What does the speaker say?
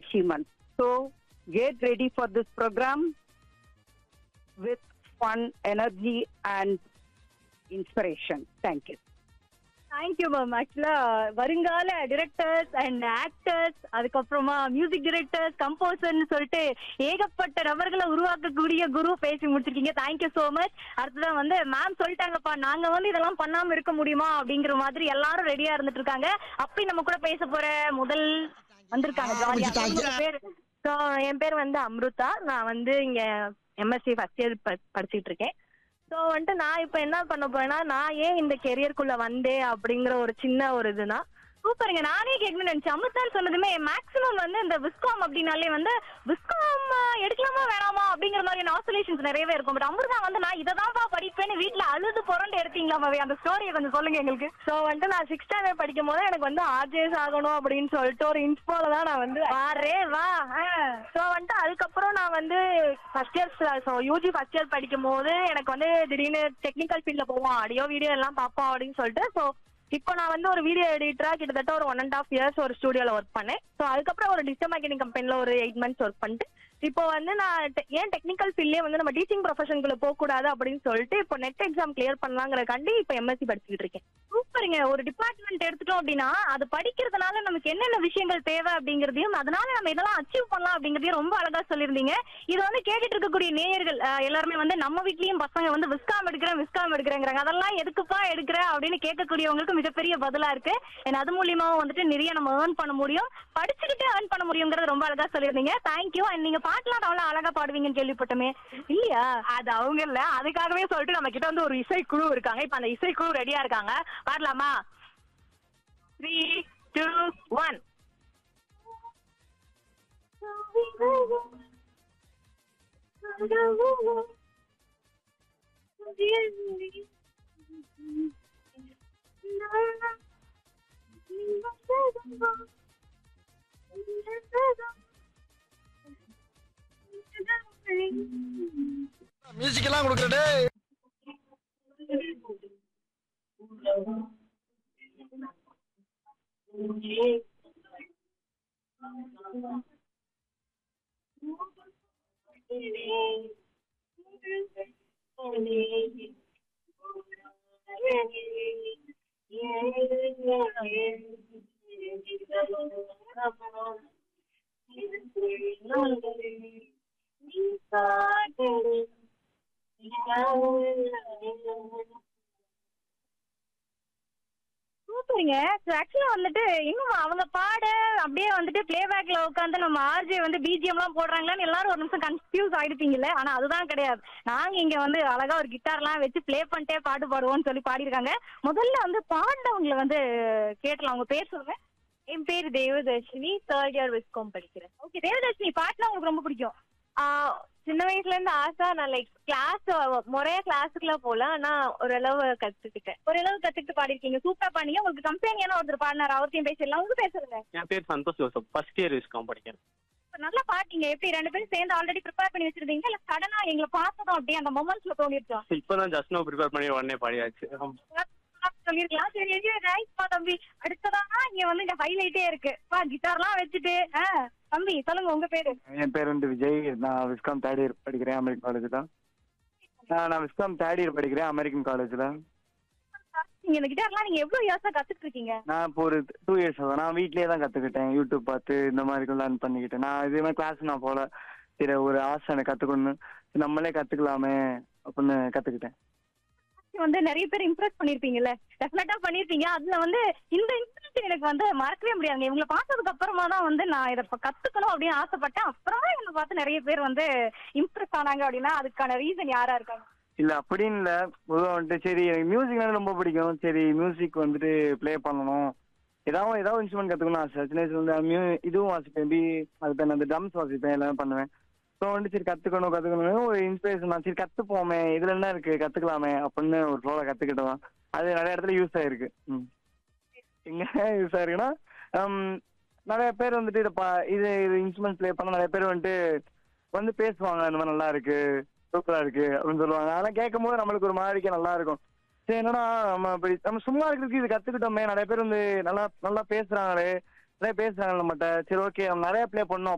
achievements. So get ready for this program with fun, energy, and inspiration. Thank you. Thank you ma'am actually வருங்கால directors and actors அதுக்கப்புறமா music directors கம்போசர்னு சொல்லிட்டு ஏகப்பட்ட நபர்களை உருவாக்கக்கூடிய குரு பேசி முடிச்சிருக்கீங்க தேங்க்யூ சோ மச் அடுத்ததான் வந்து மேம் சொல்லிட்டாங்கப்பா நாங்க வந்து இதெல்லாம் பண்ணாம இருக்க முடியுமா அப்படிங்கிற மாதிரி எல்லாரும் ரெடியா இருந்துட்டு இருக்காங்க அப்படி நம்ம கூட பேச போற முதல் வந்திருக்காங்க ஜாலியா உங்க பேரு ஸோ என் பேர் வந்து அம்ருதா நான் வந்து இங்க எம்எஸ்சி ஃபர்ஸ்ட் இயர் படிச்சுட்டு இருக்கேன் ஸோ வந்துட்டு நான் இப்போ என்ன பண்ண போறேன்னா நான் ஏன் இந்த கெரியர்க்குள்ள வந்தேன் அப்படிங்கிற ஒரு சின்ன ஒரு இதுதான் சூப்பருங்க நானே கேட்கணும்னு நினைச்சேன் அமிர்தான் சொன்னதுமே மேக்ஸிமம் வந்து இந்த விஸ்காம் அப்படின்னாலே வந்து விஸ்காம் எடுக்கலாமா வேணாமா அப்படிங்கிற மாதிரியான ஆசோலேஷன்ஸ் நிறையவே இருக்கும் பட் அமிர்தா வந்து நான் இதை தான்ப்பா படிப்பேன்னு வீட்ல அழுது புரண்டு எடுத்தீங்களாமாவே அந்த ஸ்டோரியை கொஞ்சம் சொல்லுங்க எங்களுக்கு ஸோ வந்துட்டு நான் சிக்ஸ் ஸ்டாண்டர்ட் படிக்கும் போது எனக்கு வந்து ஆர்ஜேஸ் ஆகணும் அப்படின்னு சொல்லிட்டு ஒரு இன்ஸ்போல தான் நான் வந்து வாரே வா ஸோ வந்துட்டு அதுக்கப்புறம் நான் வந்து first year so UG first year படிக்கும் போது எனக்கு வந்து திடீர்னு டெக்னிக்கல் ஃபீல்டில் போவோம் ஆடியோ வீடியோ எல்லாம் பார்ப்போம் அப்படின்னு சொல்லிட்டு ஸோ இப்போ நான் வந்து ஒரு வீடியோ எடிட்டரா கிட்டத்தட்ட ஒரு ஒன் அண்ட் ஆஃப் இயர்ஸ் ஒரு ஸ்டுடியோல ஒர்க் பண்ணேன் ஸோ அதுக்கப்புறம் ஒரு டிஜிட்டல் மார்க்கெட்டிங் கம்பெனில ஒரு எயிட் மந்த்ஸ் ஒர்க் பண்ணிட்டு இப்போ வந்து நான் te- ஏன் டெக்னிக்கல் ஃபீல்ட்லயே வந்து நம்ம டீச்சிங் ப்ரொஃபஷனுக்குள்ள போக கூடாது அப்படின்னு சொல்லிட்டு இப்போ நெட் எக்ஸாம் கிளியர் பண்ணலாங்கிறக்காண்டி இப்போ எம்எஸ்சி படிச்சுக்கிட்டு இருக்கேன் சூப்பருங்க ஒரு டிபார்ட்மெண்ட் எடுத்துட்டோம் அப்படின்னா அது படிக்கிறதுனால நமக்கு என்னென்ன விஷயங்கள் தேவை அப்படிங்கறதையும் அதனால நம்ம இதெல்லாம் அச்சீவ் பண்ணலாம் அப்படிங்கறதையும் ரொம்ப அழகா சொல்லியிருந்தீங்க இது வந்து கேட்டுட்டு இருக்கக்கூடிய நேயர்கள் அஹ், எல்லாருமே வந்து நம்ம வீட்லயும் பசங்க வந்து விஸ்காம் எடுக்கிறேன் விஸ்காம் எடுக்கிறேங்கிறாங்க அதெல்லாம் எதுக்குப்பா எடுக்கிற அப்படின்னு கேட்கக்கூடியவங்களுக்கு மிகப்பெரிய பதிலா இருக்கு ஏன்னா அது மூலியமாவும் வந்துட்டு நிறைய நம்ம ஏர்ன் பண்ண முடியும் படிச்சுக்கிட்டே ஏர்ன் பண்ண முடியுங்கிறது ரொம்ப அழகா சொல்லியிருந்தீங்க தேங்க்யூ அண்ட் நீங்க பாட்டுலாம் அவ்வளவு அழகா பாடுவீங்கன்னு கேள்விப்பட்டோமே இல்லையா அது அவங்க இல்ல அதுக்காகவே சொல்லிட்டு நம்ம கிட்ட வந்து ஒரு இசைக்குழு இருக்காங்க இப்ப அந்த இசைக்குழு ரெடியா இருக்காங்க பாடலாமா த்ரீ டூ ஒன் மியூசிக் எல்லாம் கொடுக்குறடே சூப்பருங்க ஆக்சுவலா வந்துட்டு இன்னும் அவங்க பாட அப்படியே வந்துட்டு பிளேபேக்ல உட்காந்து நம்ம ஆர்ஜே வந்து பிஜிஎம் எல்லாம் போடுறாங்களான்னு எல்லாரும் ஒரு நிமிஷம் கன்ஃபியூஸ் ஆயிடுப்பீங்கல்ல ஆனா அதுதான் கிடையாது நாங்க இங்க வந்து அழகா ஒரு கிட்டார் எல்லாம் வச்சு ப்ளே பண்ணிட்டே பாட்டு பாடுவோம்னு சொல்லி பாடியிருக்காங்க முதல்ல வந்து பாடினவங்களை வந்து கேட்டலாம் உங்க பேர் சொல்லுங்க என் பேர் தேவதர்ஷினி தேர்ட் இயர் விஸ்காம் படிக்கிறேன் ஓகே தேவதர்ஷினி பாட்டுனா உங்களுக்கு ரொம்ப பிடிக்கும் ஆஹ் சின்ன வயசுல இருந்து ஆசை நான் லைக் கிளாஸ் முறையா கிளாஸுக்குலாம் போல ஆனா ஓரளவு கத்துக்கிட்டேன் ஓரளவு கத்துக்கிட்டு பாடிருக்கீங்க சூப்பரா பாடிங்க உங்களுக்கு கம்பெனியான ஒருத்தர் பாடினார் அவர்த்தையும் பேசிடலாம் உங்க பேசுறேங்க என் பேர் Santhosh Joseph first year viscom படிக்கிறேன் இப்ப நல்லா பாட்டீங்க எப்படி ரெண்டு பேரும் சேர்ந்து ஆல்ரெடி ப்ரிப்பேர் பண்ணி வச்சிருந்தீங்க இல்ல சடனா எங்களை பார்த்ததும் அப்படியே அந்த மொமெண்ட்ஸ்ல தோணிருச்சோம் இப்பதான் ஜஸ்ட் நோ ப்ரிப்பேர் பண்ணி உடனே பாடியாச்சு ஆமா. சொல்லிருக்கலாம் சரி ரைட்பா தம்பி அடுத்ததான் இங்க வந்து இங்க ஹைலைட்டே இருக்கு பா கிட்டார்லாம் வச்சுட்டு ஆ, தம்பி சொல்லுங்க உங்க பேரு என் பேர் வந்து விஜய் நான் விஸ்காம் தேர்ட் இயர் படிக்கிறேன் அமெரிக்கன் காலேஜ் தான் நான் நான் விஸ்காம் தேர்ட் இயர் படிக்கிறேன் அமெரிக்கன் காலேஜில் நீங்க இந்த கிட்டார்லாம் நீங்க எவ்வளவு இயர்ஸா கத்துட்டு இருக்கீங்க நான் இப்போ ஒரு டூ இயர்ஸ் ஆகும் நான் வீட்லயே தான் கற்றுக்கிட்டேன் யூடியூப் பார்த்து இந்த மாதிரி லேர்ன் பண்ணிக்கிட்டேன் நான் இதே மாதிரி கிளாஸ் நான் போல சரி ஒரு ஆசை எனக்கு கற்றுக்கணும் நம்மளே கற்றுக்கலாமே அப்படின்னு கற்றுக்கிட்டேன் வந்து நிறைய பேர் இம்ப்ரெஸ் பண்ணிருப்பீங்கல்ல டெஃபினட்டா பண்ணிருப்பீங்க அதுல வந்து இந்த இன்சிடென்ட் எனக்கு வந்து மறக்கவே முடியாதுங்க இவங்களை பார்த்ததுக்கு அப்புறமா தான் வந்து நான் இதை இப்ப கத்துக்கணும் அப்படின்னு ஆசைப்பட்டேன் அப்புறமா இவங்களை பார்த்து நிறைய பேர் வந்து இம்ப்ரெஸ் ஆனாங்க அப்படின்னா அதுக்கான ரீசன் யாரா இருக்காங்க இல்லை அப்படின்னு இல்லை பொதுவாக வந்துட்டு சரி எனக்கு மியூசிக்னால ரொம்ப பிடிக்கும் சரி மியூசிக் வந்துட்டு ப்ளே பண்ணணும் ஏதாவது ஏதாவது இன்ஸ்ட்ருமெண்ட் கற்றுக்கணும் ஆசை சின்ன வயசுல வந்து மியூ இதுவும் வாசிப்பேன் பி அது பேர் அந்த ட்ரம்ஸ் வாசிப்பேன் எல்லாமே பண்ணுவேன் ஸோ வந்துட்டு சரி கற்றுக்கணும் கற்றுக்கணும் ஒரு இன்ஸ்பிரேஷன் தான் சரி கற்றுப்போமே இதில் என்ன இருக்குது கற்றுக்கலாமே அப்படின்னு ஒரு ஃப்ளோவில் கற்றுக்கிட்டோம் அது நிறைய இடத்துல யூஸ் ஆயிருக்கு ம் எங்கே யூஸ் ஆயிருக்குன்னா ஹம், நிறைய பேர் வந்துட்டு இதை பா இது இது இன்ஸ்ட்ருமெண்ட் ப்ளே பண்ண நிறைய பேர் வந்துட்டு வந்து பேசுவாங்க இந்த மாதிரி நல்லா இருக்கு சூப்பரா இருக்கு அப்படின்னு சொல்லுவாங்க அதெல்லாம் கேட்கும் போது நம்மளுக்கு ஒரு மாதிரிக்கே நல்லா இருக்கும் சரி என்னன்னா நம்ம இப்படி நம்ம சும்மா இருக்கிறதுக்கு இது கத்துக்கிட்டோமே நிறைய பேர் வந்து நல்லா நல்லா பேசுறாங்களே நிறைய பேசுறாங்க நம்மகிட்ட சரி ஓகே நம்ம நிறைய ப்ளே பண்ணோம்